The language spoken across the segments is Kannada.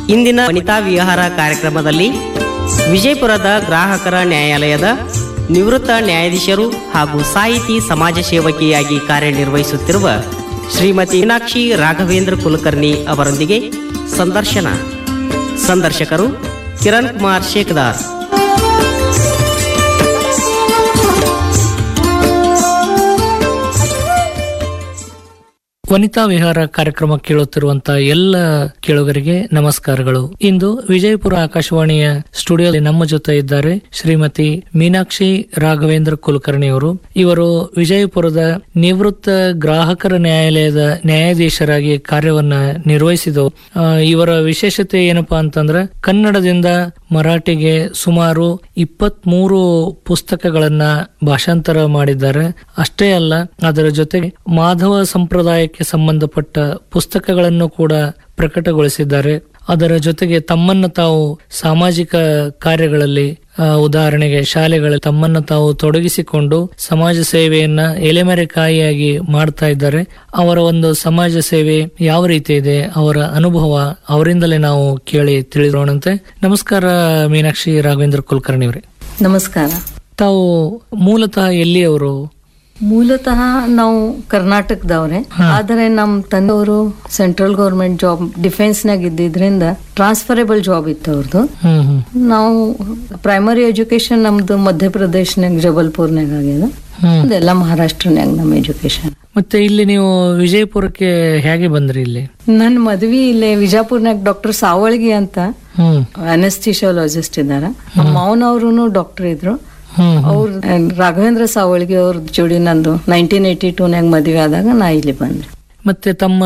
ಇಂದಿನ ವನಿತಾ ವಿಹಾರ ಕಾರ್ಯಕ್ರಮದಲ್ಲಿ ವಿಜಯಪುರದ ಗ್ರಾಹಕರ ನ್ಯಾಯಾಲಯದ ನಿವೃತ್ತ ನ್ಯಾಯಾಧೀಶರು ಹಾಗೂ ಸಾಹಿತಿ ಸಮಾಜ ಸೇವಕಿಯಾಗಿ ಕಾರ್ಯನಿರ್ವಹಿಸುತ್ತಿರುವ ಶ್ರೀಮತಿ ಮೀನಾಕ್ಷಿ ರಾಘವೇಂದ್ರ ಕುಲಕರ್ಣಿ ಅವರೊಂದಿಗೆ ಸಂದರ್ಶನ ಸಂದರ್ಶಕರು ಕಿರಣ್ ಕುಮಾರ್ ಶೇಖದಾರ್ ವನಿತಾ ವಿಹಾರ ಕಾರ್ಯಕ್ರಮ ಕೇಳುತ್ತಿರುವಂತಹ ಎಲ್ಲ ಕೇಳುಗರಿಗೆ ನಮಸ್ಕಾರಗಳು ಇಂದು ವಿಜಯಪುರ ಆಕಾಶವಾಣಿಯ ಸ್ಟುಡಿಯೋದಲ್ಲಿ ನಮ್ಮ ಜೊತೆ ಇದ್ದಾರೆ ಶ್ರೀಮತಿ ಮೀನಾಕ್ಷಿ ರಾಘವೇಂದ್ರ ಕುಲಕರ್ಣಿ ಅವರು ಇವರು ವಿಜಯಪುರದ ನಿವೃತ್ತ ಗ್ರಾಹಕರ ನ್ಯಾಯಾಲಯದ ನ್ಯಾಯಾಧೀಶರಾಗಿ ಕಾರ್ಯವನ್ನ ನಿರ್ವಹಿಸಿದವು ಆ, ಇವರ ವಿಶೇಷತೆ ಏನಪ್ಪಾ ಅಂತಂದ್ರೆ ಕನ್ನಡದಿಂದ ಮರಾಠಿಗೆ ಸುಮಾರು ಇಪ್ಪತ್ಮೂರು ಪುಸ್ತಕಗಳನ್ನ ಭಾಷಾಂತರ ಮಾಡಿದ್ದಾರೆ ಅಷ್ಟೇ ಅಲ್ಲ ಅದರ ಜೊತೆಗೆ ಮಾಧವ ಸಂಪ್ರದಾಯಕ್ಕೆ ಸಂಬಂಧಪಟ್ಟ ಪುಸ್ತಕಗಳನ್ನು ಕೂಡ ಪ್ರಕಟಗೊಳಿಸಿದ್ದಾರೆ ಅದರ ಜೊತೆಗೆ ತಮ್ಮನ್ನು ತಾವು ಸಾಮಾಜಿಕ ಕಾರ್ಯಗಳಲ್ಲಿ ಆ, ಉದಾಹರಣೆಗೆ ಶಾಲೆಗಳಲ್ಲಿ ತಮ್ಮನ್ನು ತಾವು ತೊಡಗಿಸಿಕೊಂಡು ಸಮಾಜ ಸೇವೆಯನ್ನ ಎಲೆಮರೆಕಾಯಿಯಾಗಿ ಮಾಡ್ತಾ ಇದ್ದಾರೆ ಅವರ ಒಂದು ಸಮಾಜ ಸೇವೆ ಯಾವ ರೀತಿ ಇದೆ ಅವರ ಅನುಭವ ಅವರಿಂದಲೇ ನಾವು ಕೇಳಿ ತಿಳಿದೋಣಂತೆ ನಮಸ್ಕಾರ ಮೀನಾಕ್ಷಿ ರಾಘವೇಂದ್ರ ಕುಲಕರ್ಣಿ ಅವರೇ ನಮಸ್ಕಾರ ತಾವು ಮೂಲತಃ ಎಲ್ಲಿಯವರು ಮೂಲತಃ ನಾವು ಕರ್ನಾಟಕದವ್ರೆ ಆದರೆ ನಮ್ ತಂದೆಯವರು ಸೆಂಟ್ರಲ್ ಗೌರ್ಮೆಂಟ್ ಜಾಬ್ ಡಿಫೆನ್ಸ್ ನಾಗ ಇದ್ದಿದ್ರಿಂದ ಟ್ರಾನ್ಸ್ಫರೇಬಲ್ ಜಾಬ್ ಇತ್ತು ಅವ್ರದ್ದು ಹ್ಮ್ ಹ್ಮ್ ನಾವು ಪ್ರೈಮರಿ ಎಜುಕೇಶನ್ ನಮ್ದು ಮಧ್ಯಪ್ರದೇಶ್ನಾಗ ಜಬಲ್ಪುರ್ನಾಗ ಆಗ್ಯದ ಹ್ಮ್ ಅದೆಲ್ಲ ಮಹಾರಾಷ್ಟ್ರನ್ಯಾಗ ನಮ್ಮ ಎಜುಕೇಶನ್ ಮತ್ತೆ ಇಲ್ಲಿ ನೀವು ವಿಜಯಪುರಕ್ಕೆ ಹೇಗೆ ಬಂದ್ರಿ ಇಲ್ಲಿ ನನ್ನ ಮದ್ವಿ ಇಲ್ಲೇ ವಿಜಾಪುರ್ನಾಗ ಡಾಕ್ಟರ್ ಸಾವಳ್ಗಿ ಅಂತ ಹ್ಮ್ ಅನೆಸ್ಥಿಶಿಯಾಲಜಿಸ್ಟ್ ಇದಾರ ನಮ್ಮ ಮಾವನವ್ರು ಡಾಕ್ಟರ್ ಇದ್ರು ಹ್ಮ್ ಅವ್ರ ರಾಘವೇಂದ್ರ ಸಾವಳ್ಗಿ ಅವ್ರ ಜೋಡಿ ನಂದು ನೈನ್ಟೀನ್ ಏಯ್ಟಿ ಟೂನ್ಯಾಗ ಮದ್ವೆ ಆದಾಗ ನಾ ಇಲ್ಲಿ ಬಂದೆ ಮತ್ತೆ ತಮ್ಮ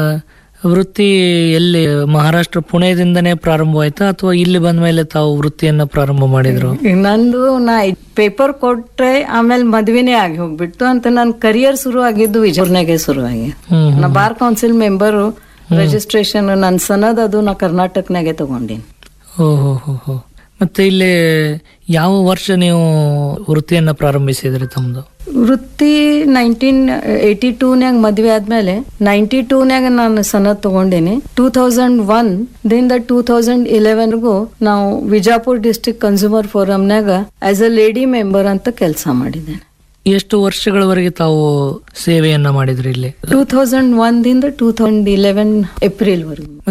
ವೃತ್ತಿ ಎಲ್ಲಿ ಮಹಾರಾಷ್ಟ್ರ ಪುಣೆದಿಂದನೇ ಪ್ರಾರಂಭವಾಯ್ತಾ ಅಥವಾ ಇಲ್ಲಿ ಬಂದ ಮೇಲೆ ತಾವು ವೃತ್ತಿಯನ್ನ ಪ್ರಾರಂಭ ಮಾಡಿದ್ರು ಈಗ ನಂದು ನಾ ಪೇಪರ್ ಕೊಟ್ರೆ ಆಮೇಲೆ ಮದ್ವೆನೇ ಆಗಿ ಹೋಗ್ಬಿಟ್ಟು ಅಂತ ನನ್ನ ಕರಿಯರ್ ಶುರು ಆಗಿದ್ದು ವಿಜಯಪುರ್ನಾಗೆ ಶುರು ಆಗಿ ಹ್ಮ್ ನಾ ಬಾರ್ ಕೌನ್ಸಿಲ್ ಮೆಂಬರು ರಿಜಿಸ್ಟ್ರೇಷನ್ ನನ್ನ ಸನದ್ ಅದು ನಾ ಕರ್ನಾಟಕನಾಗೆ ತಗೊಂಡಿನಿ ಹೋ ಹೋ ಹೋ ಹೋ ಮತ್ತೆ ಇಲ್ಲಿ ಯಾವ ವರ್ಷ ನೀವು ವೃತ್ತಿಯನ್ನ ಪ್ರಾರಂಭಿಸಿದ್ರಿ ತಮ್ಮದು ವೃತ್ತಿ ನೈನ್ಟೀನ್ ಏಯ್ಟಿ ಟೂನ್ಯಾಗ ಮದ್ವೆ ಆದ್ಮೇಲೆ ನೈನ್ಟಿ ಟೂನ್ಯಾಗ ನಾನು ಸನದ್ ತಗೊಂಡೇನಿ ಟೂ ತೌಸಂಡ್ ಒನ್ ದಿಂದ ಟೂ ತೌಸಂಡ್ ಇಲೆವೆನ್ಗೂ ನಾವು ವಿಜಾಪುರ್ ಡಿಸ್ಟ್ರಿಕ್ಟ್ ಕನ್ಸ್ಯೂಮರ್ ಫೋರಮ್ನಾಗ ಆಸ್ ಅ ಲೇಡಿ ಮೆಂಬರ್ ಅಂತ ಕೆಲಸ ಮಾಡಿದ್ದೇನೆ ಎಷ್ಟು ವರ್ಷಗಳವರೆಗೆ ತಾವು ಸೇವೆಯನ್ನ ಮಾಡಿದ್ರಿ ಇಲ್ಲಿ ಟೂ ತೌಸಂಡ್ ಒನ್ ದಿಂದ ಟೂ ತೌಸಂಡ್ ಇಲೆವೆನ್ ಏಪ್ರಿಲ್ ವರೆಗೂ